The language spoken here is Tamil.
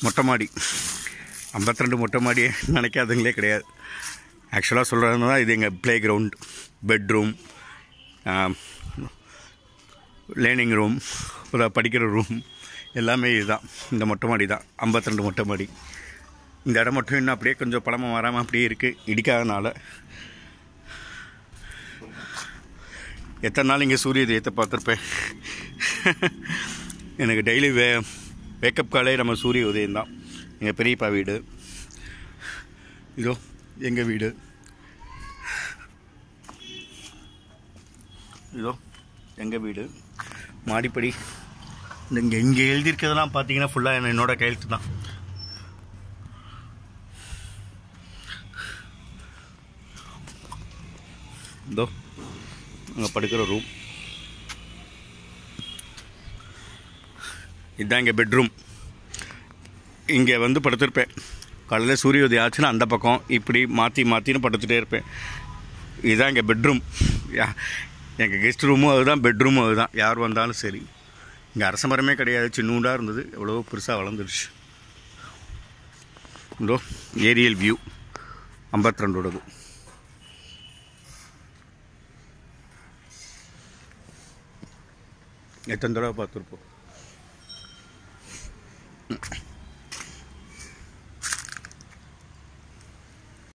மொட்டை மாடி ஐம்பத்தி ரெண்டு மொட்டை மாடி நினைக்காதங்களே கிடையாது ஆக்சுவலாக சொல்கிறதுனா இது எங்கள் playground bedroom learning room அப்புறம் படிக்கிற ரூம் எல்லாமே இதுதான் இந்த மொட்டை மாடி தான் ஐம்பத்தி ரெண்டு மொட்டை மாடி இந்த இடம் மட்டும் இன்னும் அப்படியே கொஞ்சம் பழமாக வராமல் அப்படியே இருக்குது இடிக்காதனால எத்தனை நாள் இங்கே சூரிய உதயத்தை பார்த்துருப்பேன் எனக்கு டெய்லி வே வேக்கப் காலே நம்ம சூரிய உதயம் தான் எங்கள் பெரியப்பா வீடு இதோ எங்கள் வீடு இதோ எங்கள் வீடு மாடிப்படி இந்த இங்கே இங்கே எழுதியிருக்கிறதெல்லாம் பார்த்தீங்கன்னா ஃபுல்லாக என்னோட கையெழுத்து தான் இதோ அங்கே படுக்கிற ரூம் இதுதான் இங்கே பெட்ரூம் இங்கே வந்து படுத்திருப்பேன் காலையில் சூரிய உதயம் ஆச்சுன்னா அந்த பக்கம் இப்படி மாற்றி மாற்றின்னு படுத்துகிட்டே இருப்பேன் இதுதான் இங்கே பெட்ரூம் யா எங்கள் கெஸ்ட் ரூமும் அதுதான் பெட்ரூமும் அதுதான் யார் வந்தாலும் சரி இங்கே அரச மரமே கிடையாது சின்னூண்டாக இருந்தது எவ்வளவோ பெருசாக வளர்ந்துருச்சு இதோ ஏரியல் வியூ ஐம்பத்தி ரெண்டோடது எத்தனை தடவை பார்த்துருப்போம்